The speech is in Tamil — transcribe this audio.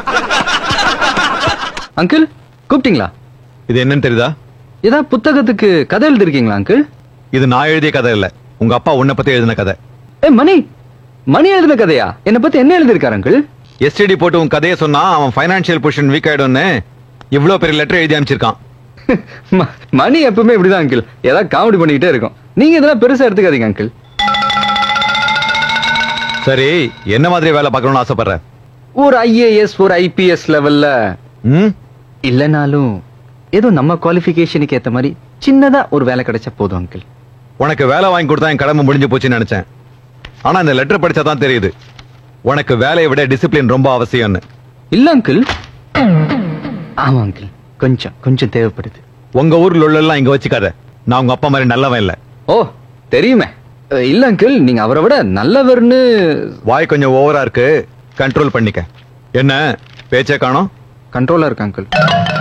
அங்கிள் கூப்பிட்டீங்களா இது என்னன்னு தெரியுதா ஏதா புத்தகத்துக்கு கதை எழுதிருக்கீங்களா அங்கிள் இது நான் எழுதிய கதை இல்ல உங்க அப்பா உன்னை பத்தி எழுதின கதை ஏ மணி மணி எழுதின கதையா என்னை பத்தி என்ன எழுதிருக்காரு அங்கிள் எஸ்டிடி போட்டு உன் கதையை சொன்னா அவன் ஃபைனான்சியல் பொசிஷன் வீக் ஆயிடும்னு இவ்ளோ பெரிய லெட்டர் எழுதி அமைச்சிருக்கான் ம- மணி எப்பவுமே இப்படிதான் அங்கிள் ஏதாவது காமெடி பண்ணிக்கிட்டே இருக்கும் நீங்க இதெல்லாம் பெருசா எடுத்துக்காதீங்க அங்கிள் சரி என்ன மாதிரி வேலை பார்க்கணும்னு ஆசைப்படுற ஒரு ஐஏஎஸ் ஒரு ஐபிஎஸ் லெவல்ல ம் இல்லைனாலும் ஏதோ நம்ம குவாலிஃபிகேஷனுக்கு ஏத்த மாதிரி சின்னதா ஒரு வேலை கிடைச்சா போதும் அங்கிள் உனக்கு வேலை வாங்கி கொடுத்தா என் கடமை முடிஞ்சு போச்சுன்னு நினைச்சேன் ஆனா இந்த லெட்டர் படிச்சா தான் தெரியுது உனக்கு வேலையை விட டிசிப்ளின் ரொம்ப அவசியம்னு இல்ல அங்கிள் ஆமா அங்கிள் கொஞ்சம் கொஞ்சம் தேவைப்படுது உங்க ஊர்ல உள்ளெல்லாம் இங்க வச்சுக்காத நான் உங்க அப்பா மாதிரி நல்லவன் இல்ல ஓ தெரியுமே அஹ், இல்ல அங்கிள் நீங்க அவரை விட நல்லவர்னு வாய் கொஞ்சம் ஓவரா இருக்கு கண்ட்ரோல் பண்ணிக்க என்ன பேச்சே காணோம் கண்ட்ரோலா இருக்கு அங்கிள்